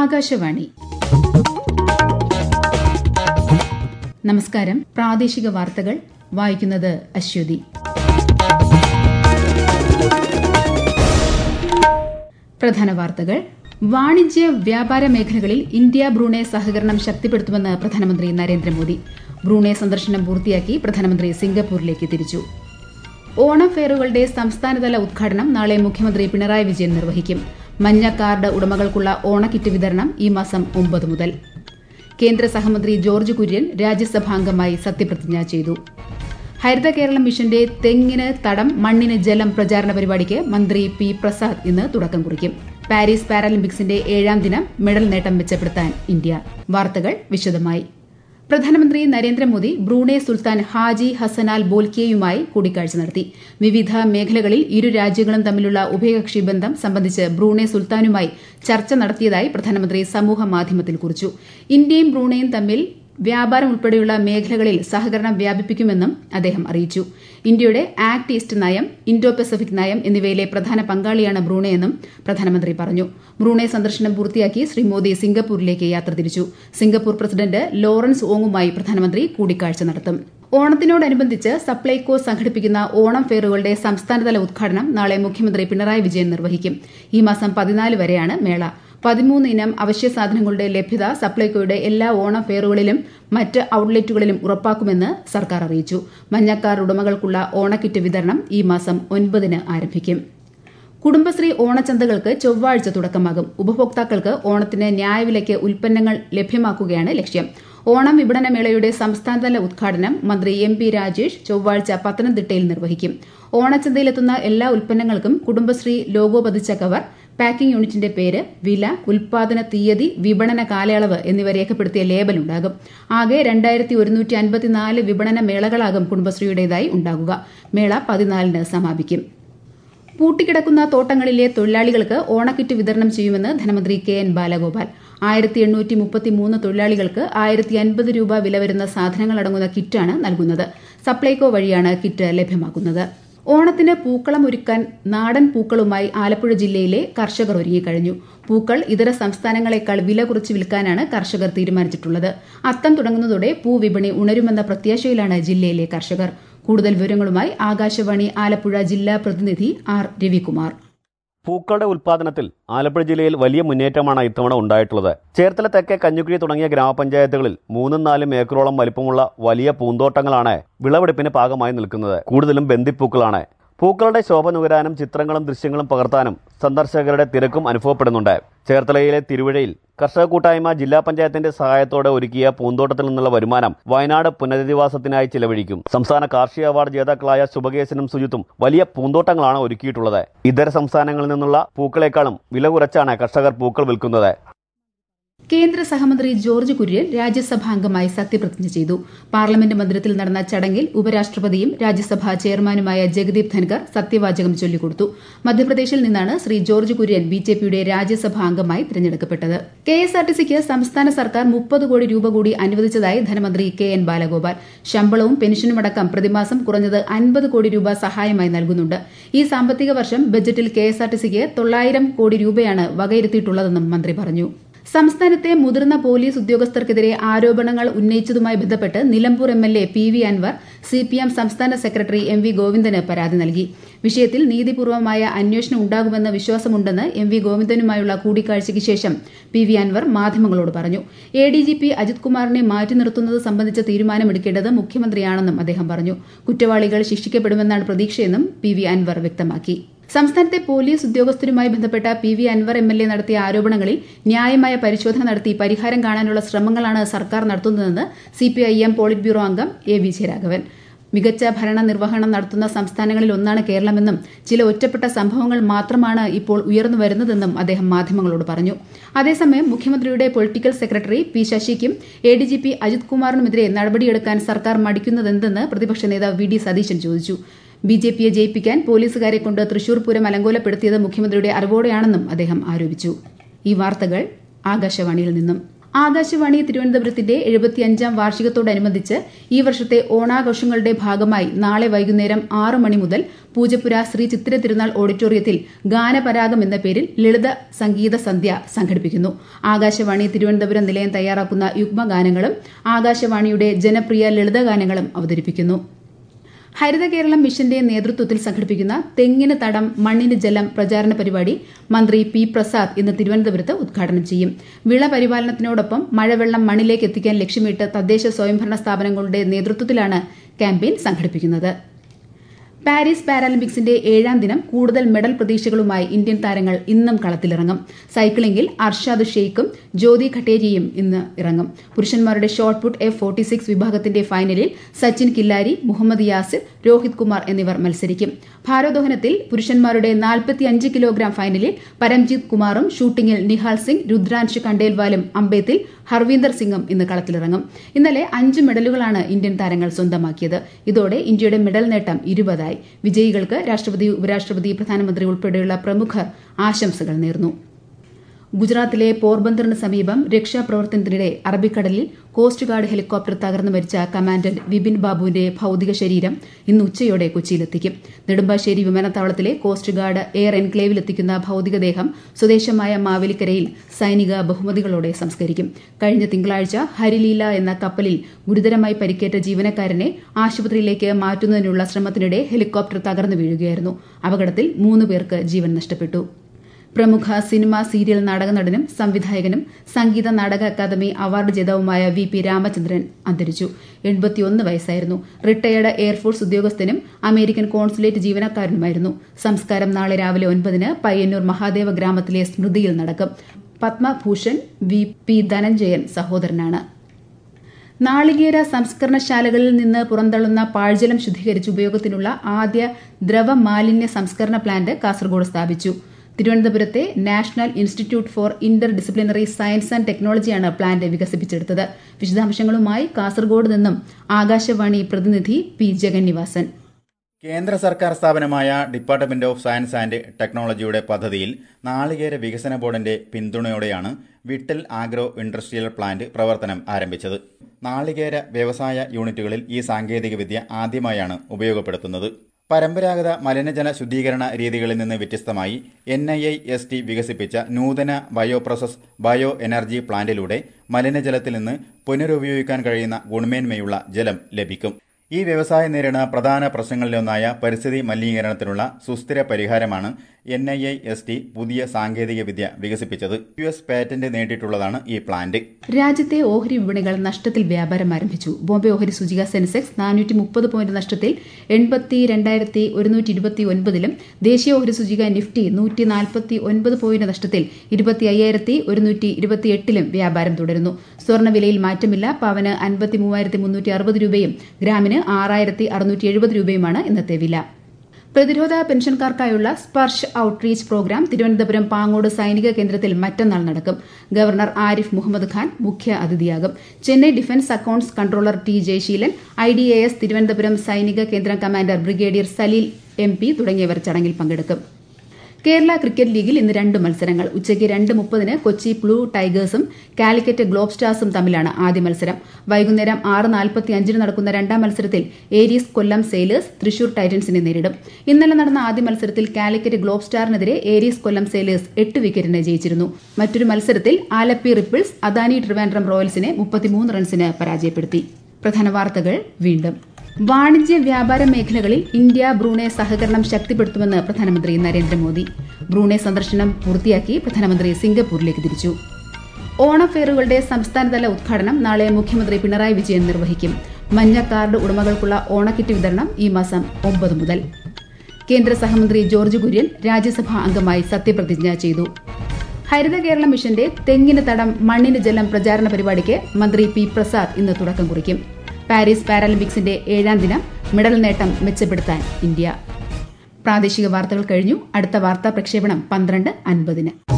ആകാശവാണി നമസ്കാരം പ്രാദേശിക വാർത്തകൾ വായിക്കുന്നത് അശ്വതി പ്രധാന വാർത്തകൾ വാണിജ്യ വ്യാപാര മേഖലകളിൽ ഇന്ത്യ ബ്രൂണെ സഹകരണം ശക്തിപ്പെടുത്തുമെന്ന് പ്രധാനമന്ത്രി നരേന്ദ്രമോദി ബ്രൂണെ സന്ദർശനം പൂർത്തിയാക്കി പ്രധാനമന്ത്രി സിംഗപ്പൂരിലേക്ക് തിരിച്ചു ഓണം ഫെയറുകളുടെ സംസ്ഥാനതല ഉദ്ഘാടനം നാളെ മുഖ്യമന്ത്രി പിണറായി വിജയൻ നിർവഹിക്കും മഞ്ഞ കാർഡ് ഉടമകൾക്കുള്ള ഓണക്കിറ്റ് വിതരണം ഈ മാസം ഒമ്പത് മുതൽ കേന്ദ്ര സഹമന്ത്രി ജോർജ് കുര്യൻ രാജ്യസഭാംഗമായി സത്യപ്രതിജ്ഞ ചെയ്തു ഹരിത കേരളം മിഷന്റെ തെങ്ങിന് തടം മണ്ണിന് ജലം പ്രചാരണ പരിപാടിക്ക് മന്ത്രി പി പ്രസാദ് ഇന്ന് തുടക്കം കുറിക്കും പാരീസ് പാരാലിമ്പിക്സിന്റെ ഏഴാം ദിനം മെഡൽ നേട്ടം മെച്ചപ്പെടുത്താൻ ഇന്ത്യ വാർത്തകൾ വിശദമായി പ്രധാനമന്ത്രി Narendra Modi Brunei Sultan Haji Hassanal ബോൽക്കിയയുമായി കൂടിക്കാഴ്ച നടത്തി വിവിധ മേഖലകളിൽ ഇരു രാജ്യങ്ങളും തമ്മിലുള്ള ഉഭയകക്ഷി ബന്ധം സംബന്ധിച്ച് ബ്രൂണെ സുൽത്താനുമായി ചർച്ച നടത്തിയതായി പ്രധാനമന്ത്രി സമൂഹ മാധ്യമത്തിൽ കുറിച്ചു ഇന്ത്യയും ബ്രൂണയും തമ്മിൽ വ്യാപാരം ഉൾപ്പെടെയുള്ള മേഖലകളിൽ സഹകരണം വ്യാപിപ്പിക്കുമെന്നും അദ്ദേഹം അറിയിച്ചു ഇന്ത്യയുടെ ആക്ട് ഈസ്റ്റ് നയം ഇൻഡോ പസഫിക് നയം എന്നിവയിലെ പ്രധാന പങ്കാളിയാണ് ബ്രൂണെയെന്നും പ്രധാനമന്ത്രി പറഞ്ഞു ബ്രൂണെ സന്ദർശനം പൂർത്തിയാക്കി ശ്രീ മോദി സിംഗപ്പൂരിലേക്ക് യാത്ര തിരിച്ചു സിംഗപ്പൂർ പ്രസിഡന്റ് ലോറൻസ് ഓങ്ങുമായി പ്രധാനമന്ത്രി കൂടിക്കാഴ്ച നടത്തും ഓണത്തിനോടനുബന്ധിച്ച് സപ്ലൈകോ സംഘടിപ്പിക്കുന്ന ഓണം ഫെയറുകളുടെ സംസ്ഥാനതല ഉദ്ഘാടനം നാളെ മുഖ്യമന്ത്രി പിണറായി വിജയൻ നിർവഹിക്കും ഈ മാസം പതിനാല് വരെയാണ് മേള പതിമൂന്ന് ഇനം അവശ്യ സാധനങ്ങളുടെ ലഭ്യത സപ്ലൈകോയുടെ എല്ലാ ഓണം ഫെയറുകളിലും മറ്റ് ഔട്ട്ലെറ്റുകളിലും ഉറപ്പാക്കുമെന്ന് സർക്കാർ അറിയിച്ചു മഞ്ഞക്കാർ ഉടമകൾക്കുള്ള ഓണക്കിറ്റ് വിതരണം ഈ മാസം ഒൻപതിന് ആരംഭിക്കും കുടുംബശ്രീ ഓണച്ചന്തകൾക്ക് ചൊവ്വാഴ്ച തുടക്കമാകും ഉപഭോക്താക്കൾക്ക് ഓണത്തിന് ന്യായവിലയ്ക്ക് ഉൽപ്പന്നങ്ങൾ ലഭ്യമാക്കുകയാണ് ലക്ഷ്യം ഓണം വിപണന മേളയുടെ സംസ്ഥാനതല ഉദ്ഘാടനം മന്ത്രി എം പി രാജേഷ് ചൊവ്വാഴ്ച പത്തനംതിട്ടയിൽ നിർവഹിക്കും ഓണച്ചന്തയിലെത്തുന്ന എല്ലാ ഉൽപ്പന്നങ്ങൾക്കും കുടുംബശ്രീ ലോഗോ പതിച്ച കവർ പാക്കിംഗ് യൂണിറ്റിന്റെ പേര് വില ഉൽപാദന തീയതി വിപണന കാലയളവ് എന്നിവ രേഖപ്പെടുത്തിയ ലേബൽ ഉണ്ടാകും ആകെ രണ്ടായിരത്തി ഒരുന്നൂറ്റി അൻപത്തിനാല് വിപണന മേളകളാകും കുടുംബശ്രീയുടേതായി ഉണ്ടാകുക മേള പതിനാലിന് സമാപിക്കും പൂട്ടിക്കിടക്കുന്ന തോട്ടങ്ങളിലെ തൊഴിലാളികൾക്ക് ഓണക്കിറ്റ് വിതരണം ചെയ്യുമെന്ന് ധനമന്ത്രി കെ എൻ ബാലഗോപാൽ ആയിരത്തി എണ്ണൂറ്റി മുപ്പത്തിമൂന്ന് തൊഴിലാളികൾക്ക് ആയിരത്തി അൻപത് രൂപ വില വരുന്ന സാധനങ്ങൾ അടങ്ങുന്ന കിറ്റാണ് നൽകുന്നത് സപ്ലൈകോ വഴിയാണ് കിറ്റ് ലഭ്യമാക്കുന്നത് ഓണത്തിന് പൂക്കളം ഒരുക്കാൻ നാടൻ പൂക്കളുമായി ആലപ്പുഴ ജില്ലയിലെ കർഷകർ ഒരുങ്ങിക്കഴിഞ്ഞു പൂക്കൾ ഇതര സംസ്ഥാനങ്ങളെക്കാൾ വില കുറച്ച് വിൽക്കാനാണ് കർഷകർ തീരുമാനിച്ചിട്ടുള്ളത് അത്തം തുടങ്ങുന്നതോടെ പൂവിപണി ഉണരുമെന്ന പ്രത്യാശയിലാണ് ജില്ലയിലെ കർഷകർ കൂടുതൽ വിവരങ്ങളുമായി ആകാശവാണി ആലപ്പുഴ ജില്ലാ പ്രതിനിധി ആർ രവികുമാർ പൂക്കളുടെ ഉൽപാദനത്തിൽ ആലപ്പുഴ ജില്ലയിൽ വലിയ മുന്നേറ്റമാണ് ഇത്തവണ ഉണ്ടായിട്ടുള്ളത് ചേർത്തല തെക്കേ കഞ്ഞുക്കുഴി തുടങ്ങിയ ഗ്രാമപഞ്ചായത്തുകളിൽ മൂന്നും നാലും ഏക്കറോളം വലിപ്പമുള്ള വലിയ പൂന്തോട്ടങ്ങളാണ് വിളവെടുപ്പിന് പാകമായി നിൽക്കുന്നത് കൂടുതലും ബന്ദിപ്പൂക്കളാണ് പൂക്കളുടെ ശോഭ നുകരാനും ചിത്രങ്ങളും ദൃശ്യങ്ങളും പകർത്താനും സന്ദർശകരുടെ തിരക്കും അനുഭവപ്പെടുന്നുണ്ട് ചേർത്തലയിലെ തിരുവഴയിൽ കർഷക കൂട്ടായ്മ ജില്ലാ പഞ്ചായത്തിന്റെ സഹായത്തോടെ ഒരുക്കിയ പൂന്തോട്ടത്തിൽ നിന്നുള്ള വരുമാനം വയനാട് പുനരധിവാസത്തിനായി ചിലവഴിക്കും സംസ്ഥാന കാർഷിക അവാർഡ് ജേതാക്കളായ ശുഭകേശനും സുജിത്തും വലിയ പൂന്തോട്ടങ്ങളാണ് ഒരുക്കിയിട്ടുള്ളത് ഇതര സംസ്ഥാനങ്ങളിൽ നിന്നുള്ള പൂക്കളെക്കാളും വില കുറച്ചാണ് കർഷകർ പൂക്കൾ വിൽക്കുന്നത് കേന്ദ്ര സഹമന്ത്രി ജോർജ് കുര്യൻ രാജ്യസഭാംഗമായി സത്യപ്രതിജ്ഞ ചെയ്തു പാർലമെന്റ് മന്ദിരത്തിൽ നടന്ന ചടങ്ങിൽ ഉപരാഷ്ട്രപതിയും രാജ്യസഭാ ചെയർമാനുമായ ജഗദീപ് ധൻകർ സത്യവാചകം ചൊല്ലിക്കൊടുത്തു മധ്യപ്രദേശിൽ നിന്നാണ് ശ്രീ ജോർജ് കുര്യൻ ബിജെപിയുടെ രാജ്യസഭാ അംഗമായി തിരഞ്ഞെടുക്കപ്പെട്ടത് കെ എസ് ആർ ടി സിക്ക് സംസ്ഥാന സർക്കാർ മുപ്പത് കോടി രൂപ കൂടി അനുവദിച്ചതായി ധനമന്ത്രി കെ എൻ ബാലഗോപാൽ ശമ്പളവും പെൻഷനുമടക്കം പ്രതിമാസം കുറഞ്ഞത് അൻപത് കോടി രൂപ സഹായമായി നൽകുന്നുണ്ട് ഈ സാമ്പത്തിക വർഷം ബജറ്റിൽ കെ എസ് ആർ ടി സിക്ക് തൊള്ളായിരം കോടി രൂപയാണ് വകയിരുത്തിയിട്ടുള്ളതെന്നും മന്ത്രി പറഞ്ഞു സംസ്ഥാനത്തെ മുതിർന്ന പോലീസ് ഉദ്യോഗസ്ഥർക്കെതിരെ ആരോപണങ്ങൾ ഉന്നയിച്ചതുമായി ബന്ധപ്പെട്ട് Nilambur M L A P V Anvar C P M സംസ്ഥാന സെക്രട്ടറി എം വി ഗോവിന്ദന് പരാതി നൽകി വിഷയത്തിൽ നീതിപൂർവമായ അന്വേഷണം ഉണ്ടാകുമെന്ന വിശ്വാസമുണ്ടെന്ന് എം വി ഗോവിന്ദനുമായുള്ള കൂടിക്കാഴ്ചയ്ക്ക് ശേഷം പി വി അൻവർ മാധ്യമങ്ങളോട് പറഞ്ഞു A D G P Ajith കുമാറിനെ മാറ്റി നിർത്തുന്നത് സംബന്ധിച്ച തീരുമാനമെടുക്കേണ്ടത് മുഖ്യമന്ത്രിയാണെന്നും അദ്ദേഹം പറഞ്ഞു കുറ്റവാളികൾ ശിക്ഷിക്കപ്പെടുമെന്നാണ് പ്രതീക്ഷയെന്നും പി വി അൻവർ വ്യക്തമാക്കി സംസ്ഥാനത്തെ പോലീസ് ഉദ്യോഗസ്ഥരുമായി ബന്ധപ്പെട്ട P V Anvar M L A നടത്തിയ ആരോപണങ്ങളിൽ ന്യായമായ പരിശോധന നടത്തി പരിഹാരം കാണാനുള്ള ശ്രമങ്ങളാണ് സർക്കാർ നടത്തുന്നതെന്ന് സിപിഐഎം പോളിറ്റ് ബ്യൂറോ അംഗം എ വിജയരാഘവൻ മികച്ച ഭരണ നിർവഹണം നടത്തുന്ന സംസ്ഥാനങ്ങളിൽ ഒന്നാണ് കേരളമെന്നും ചില ഒറ്റപ്പെട്ട സംഭവങ്ങൾ മാത്രമാണ് ഇപ്പോൾ ഉയർന്നു വരുന്നതെന്നും അദ്ദേഹം മാധ്യമങ്ങളോട് പറഞ്ഞു അതേസമയം മുഖ്യമന്ത്രിയുടെ പൊളിറ്റിക്കൽ സെക്രട്ടറി പി ശശിക്കും A D G P Ajith കുമാറിനുമെതിരെ നടപടിയെടുക്കാൻ സർക്കാർ മടിക്കുന്നതെന്തെന്ന് പ്രതിപക്ഷ നേതാവ് വി ഡി സതീശൻ ചോദിച്ചു ബി ജെ പിയെ ജയിപ്പിക്കാൻ പോലീസുകാരെ കൊണ്ട് തൃശൂർ പൂരം അലങ്കോലപ്പെടുത്തിയത് മുഖ്യമന്ത്രിയുടെ അറിവോടെയാണെന്നും അദ്ദേഹം ആരോപിച്ചു ഈ വാർത്തകൾ ആകാശവാണിയിൽ നിന്നും ആകാശവാണി തിരുവനന്തപുരത്തിന്റെ എഴുപത്തിയഞ്ചാം വാർഷികത്തോടനുബന്ധിച്ച് ഈ വർഷത്തെ ഓണാഘോഷങ്ങളുടെ ഭാഗമായി നാളെ വൈകുന്നേരം ആറ് മണി മുതൽ പൂജപ്പുര ശ്രീ ചിത്തിര തിരുനാൾ ഓഡിറ്റോറിയത്തിൽ ഗാനപരാഗം എന്ന പേരിൽ ലളിത സംഗീത സന്ധ്യ സംഘടിപ്പിക്കുന്നു ആകാശവാണി തിരുവനന്തപുരം നിലയം തയ്യാറാക്കുന്ന യുഗ്മഗാനങ്ങളും ആകാശവാണിയുടെ ജനപ്രിയ ലളിതഗാനങ്ങളും അവതരിപ്പിക്കുന്നു ഹരിത കേരളം മിഷന്റെ നേതൃത്വത്തിൽ സംഘടിപ്പിക്കുന്ന തെങ്ങിന് തടം മണ്ണിന് ജലം പ്രചാരണ പരിപാടി മന്ത്രി പി പ്രസാദ് ഇന്ന് തിരുവനന്തപുരത്ത് ഉദ്ഘാടനം ചെയ്യും വിള പരിപാലനത്തിനോടൊപ്പം മഴവെള്ളം മണ്ണിലേക്ക് എത്തിക്കാൻ ലക്ഷ്യമിട്ട് തദ്ദേശ സ്വയംഭരണ സ്ഥാപനങ്ങളുടെ നേതൃത്വത്തിലാണ് ക്യാമ്പയിൻ സംഘടിപ്പിക്കുന്നത് പാരീസ് പാരാലിമ്പിക്സിന്റെ ഏഴാം ദിനം കൂടുതൽ മെഡൽ പ്രതീക്ഷകളുമായി ഇന്ത്യൻ താരങ്ങൾ ഇന്നും കളത്തിലിറങ്ങും സൈക്ലിംഗിൽ അർഷാദ് ഷെയ്ഖും ജ്യോതി ഖട്ടേരിയും ഇന്ന് ഇറങ്ങും പുരുഷന്മാരുടെ shot put F forty six വിഭാഗത്തിന്റെ ഫൈനലിൽ സച്ചിൻ കില്ലാരി മുഹമ്മദ് യാസിർ രോഹിത് കുമാർ എന്നിവർ മത്സരിക്കും ഭാരോദ്വഹനത്തിൽ പുരുഷന്മാരുടെ നാൽപ്പത്തിയഞ്ച് കിലോഗ്രാം ഫൈനലിൽ പരംജിത് കുമാറും ഷൂട്ടിംഗിൽ നിഹാൽ സിംഗ് രുദ്രാൻഷ് കണ്ടേൽവാലും അമ്പേത്തിൽ ഹർവീന്ദർ സിംഗും ഇന്ന് കളത്തിലിറങ്ങും ഇന്നലെ അഞ്ച് മെഡലുകളാണ് ഇന്ത്യൻ താരങ്ങൾ സ്വന്തമാക്കിയത് ഇതോടെ ഇന്ത്യയുടെ മെഡൽ നേട്ടം ഇരുപതായി വിജയികൾക്ക് രാഷ്ട്രപതി ഉപരാഷ്ട്രപതി പ്രധാനമന്ത്രി ഉൾപ്പെടെയുള്ള പ്രമുഖർ ആശംസകൾ നേർന്നു ഗുജറാത്തിലെ പോർബന്തറിന് സമീപം രക്ഷാപ്രവർത്തനത്തിനിടെ അറബിക്കടലിൽ കോസ്റ്റ് ഗാർഡ് ഹെലികോപ്റ്റർ തകർന്നു മരിച്ച കമാൻഡന്റ് വിപിൻ ബാബുവിന്റെ ഭൌതിക ശരീരം ഇന്ന് ഉച്ചയോടെ കൊച്ചിയിലെത്തിക്കും നെടുമ്പാശ്ശേരി വിമാനത്താവളത്തിലെ കോസ്റ്റ് ഗാർഡ് എയർ എൻക്ലേവിലെത്തിക്കുന്ന ഭൌതികദേഹം സ്വദേശമായ മാവേലിക്കരയിൽ സൈനിക ബഹുമതികളോടെ സംസ്കരിക്കും കഴിഞ്ഞ തിങ്കളാഴ്ച ഹരിലീല എന്ന കപ്പലിൽ ഗുരുതരമായി പരിക്കേറ്റ ജീവനക്കാരനെ ആശുപത്രിയിലേക്ക് മാറ്റുന്നതിനുള്ള ശ്രമത്തിനിടെ ഹെലികോപ്റ്റർ തകർന്നു വീഴുകയായിരുന്നു അപകടത്തിൽ മൂന്ന് പേർക്ക് ജീവൻ നഷ്ടപ്പെട്ടു പ്രമുഖ സിനിമ സീരിയൽ നാടക നടനും സംവിധായകനും സംഗീത നാടക അക്കാദമി അവാർഡ് ജേതാവുമായ വി പി രാമചന്ദ്രൻ അന്തരിച്ചു എൺപത്തിയൊന്ന് വയസ്സായിരുന്നു റിട്ടയർഡ് എയർഫോഴ്സ് ഉദ്യോഗസ്ഥനും അമേരിക്കൻ കോൺസുലേറ്റ് ജീവനക്കാരനുമായിരുന്നു സംസ്കാരം നാളെ രാവിലെ ഒൻപതിന് പയ്യന്നൂർ മഹാദേവ ഗ്രാമത്തിലെ സ്മൃതിയിൽ നടക്കും പത്മഭൂഷൺ വി പി ധനഞ്ജയൻ സഹോദരനാണ് നാളികേര സംസ്കരണശാലകളിൽ നിന്ന് പുറന്തള്ളുന്ന പാഴ്ജലം ശുദ്ധീകരിച്ച് ഉപയോഗത്തിനുള്ള ആദ്യ ദ്രവ മാലിന്യ സംസ്കരണ പ്ലാന്റ് കാസർഗോഡ് സ്ഥാപിച്ചു തിരുവനന്തപുരത്തെ national institute for interdisciplinary science and ടെക്നോളജിയാണ് പ്ലാന്റ് വികസിപ്പിച്ചെടുത്തത് വിശദാംശങ്ങളുമായി കാസർഗോഡ് നിന്നും ആകാശവാണി പ്രതിനിധി പി ജഗന്നിവാസൻ കേന്ദ്ര സർക്കാർ സ്ഥാപനമായ ഡിപ്പാർട്ട്മെന്റ് ഓഫ് സയൻസ് ആൻഡ് ടെക്നോളജിയുടെ പദ്ധതിയിൽ നാളികേര വികസന ബോർഡിന്റെ പിന്തുണയോടെയാണ് വിട്ടൽ ആഗ്രോ ഇൻഡസ്ട്രിയൽ പ്ലാന്റ് പ്രവർത്തനം ആരംഭിച്ചത് നാളികേര വ്യവസായ യൂണിറ്റുകളിൽ ഈ സാങ്കേതികവിദ്യ ആദ്യമായാണ് ഉപയോഗപ്പെടുത്തുന്നത് പരമ്പരാഗത മലിനജല ശുദ്ധീകരണ രീതികളിൽ നിന്ന് വ്യത്യസ്തമായി N I I S T വികസിപ്പിച്ച നൂതന ബയോ പ്രോസസ് ബയോ എനർജി പ്ലാന്റിലൂടെ മലിനജലത്തിൽ നിന്ന് പുനരുപയോഗിക്കാൻ കഴിയുന്ന ഗുണമേന്മയുള്ള ജലം ലഭിക്കും ഈ വ്യവസായം നേരിടുന്ന പ്രധാന പ്രശ്നങ്ങളിലൊന്നായ പരിസ്ഥിതി മലിനീകരണത്തിനുള്ള സുസ്ഥിര പരിഹാരമാണ് N I I S T പുതിയ സാങ്കേതിക വിദ്യ വികസിപ്പിച്ചത് യു എസ് പാറ്റന്റ് നേടിയിട്ടുള്ളതാണ് ഈ പ്ലാന്റ് രാജ്യത്തെ ഓഹരി വിപണികൾ നഷ്ടത്തിൽ വ്യാപാരം ആരംഭിച്ചു ബോംബെ ഓഹരി സൂചിക സെൻസെക്സ് നാനൂറ്റി മുപ്പത് പോയിന്റ് നഷ്ടത്തിൽ എൺപത്തി രണ്ടായിരത്തി ഒരുന്നൂറ്റി ഇരുപത്തി ഒൻപതിലും ദേശീയ ഓഹരി സൂചിക നിഫ്റ്റി നൂറ്റി നാൽപ്പത്തി ഒൻപത് പോയിന്റ് നഷ്ടത്തിൽ ഇരുപത്തി അയ്യായിരത്തി ഒരുന്നൂറ്റി ഇരുപത്തിയെട്ടിലും വ്യാപാരം തുടരുന്നു സ്വർണ്ണവിലയിൽ മാറ്റമില്ല പവന് അൻപത്തി മൂവായിരത്തി മുന്നൂറ്റി അറുപത് രൂപയും ഗ്രാമിന് ആറായിരത്തി അറുന്നൂറ്റി എഴുപത് രൂപയുമാണ് ഇന്നത്തെ വില പ്രതിരോധ പെൻഷൻകാർക്കായുള്ള സ്പർശ് ഔട്ട്റീച്ച് പ്രോഗ്രാം തിരുവനന്തപുരം പാങ്ങോട് സൈനിക കേന്ദ്രത്തിൽ മറ്റന്നാൾ നടക്കും ഗവർണർ ആരിഫ് മുഹമ്മദ് ഖാൻ മുഖ്യ അതിഥിയാകും Chennai defence accounts controller T Jayaseelan I D A S Thiruvananthapuram സൈനിക കേന്ദ്രം commander brigadier Salil M P തുടങ്ങിയവർ ചടങ്ങിൽ പങ്കെടുക്കും കേരള ക്രിക്കറ്റ് ലീഗിൽ ഇന്ന് രണ്ട് മത്സരങ്ങൾ ഉച്ചയ്ക്ക് രണ്ട് മുപ്പതിന് കൊച്ചി ബ്ലൂ ടൈഗേഴ്സും കാലിക്കറ്റ് ഗ്ലോബ് സ്റ്റാർസും തമ്മിലാണ് ആദ്യ മത്സരം വൈകുന്നേരം ആറ് നാൽപ്പത്തി അഞ്ചിന് നടക്കുന്ന രണ്ടാം മത്സരത്തിൽ ഏരീസ് കൊല്ലം സെയിലേഴ്സ് തൃശൂർ ടൈറ്റൻസിനെ നേരിടും ഇന്നലെ നടന്ന ആദ്യ മത്സരത്തിൽ കാലിക്കറ്റ് ഗ്ലോബ് സ്റ്റാറിനെതിരെ ഏരീസ് കൊല്ലം സെയിലേഴ്സ് എട്ട് വിക്കറ്റിന് ജയിച്ചിരുന്നു മറ്റൊരു മത്സരത്തിൽ ആലപ്പി റിപ്പിൾസ് അദാനി ട്രിവാൻഡ്രം റോയൽസിനെ മുപ്പത്തിമൂന്ന് റൺസിന് പരാജയപ്പെടുത്തി പ്രധാന വാർത്തകൾ വീണ്ടും വാണിജ്യ വ്യാപാര മേഖലകളിൽ ഇന്ത്യ ബ്രൂണെ സഹകരണം ശക്തിപ്പെടുത്തുമെന്ന് പ്രധാനമന്ത്രി നരേന്ദ്രമോദി ബ്രൂണെ സന്ദർശനം പൂർത്തിയാക്കി പ്രധാനമന്ത്രി സിംഗപ്പൂരിലേക്ക് തിരിച്ചു ഓണഫെയറുകളുടെ സംസ്ഥാനതല ഉദ്ഘാടനം നാളെ മുഖ്യമന്ത്രി പിണറായി വിജയൻ നിർവഹിക്കും മഞ്ഞ കാർഡ് ഉടമകൾക്കുള്ള ഓണക്കിറ്റ് വിതരണം ഈ മാസം ഒമ്പത് മുതൽ കേന്ദ്ര സഹമന്ത്രി ജോർജ് കുര്യൻ രാജ്യസഭാ അംഗമായി സത്യപ്രതിജ്ഞ ചെയ്തു ഹരിത കേരള മിഷന്റെ തെങ്ങിന് തടം മണ്ണിന് ജലം പ്രചാരണ പരിപാടിക്ക് മന്ത്രി പി പ്രസാദ് ഇന്ന് തുടക്കം കുറിക്കും പാരീസ് പാരാലിമ്പിക്സിന്റെ ഏഴാം ദിനം മെഡൽ നേട്ടം മെച്ചപ്പെടുത്താൻ ഇന്ത്യ പ്രാദേശിക വാർത്തകൾ കഴിഞ്ഞു അടുത്ത വാർത്താ പ്രക്ഷേപണം പന്ത്രണ്ട് അൻപതിന്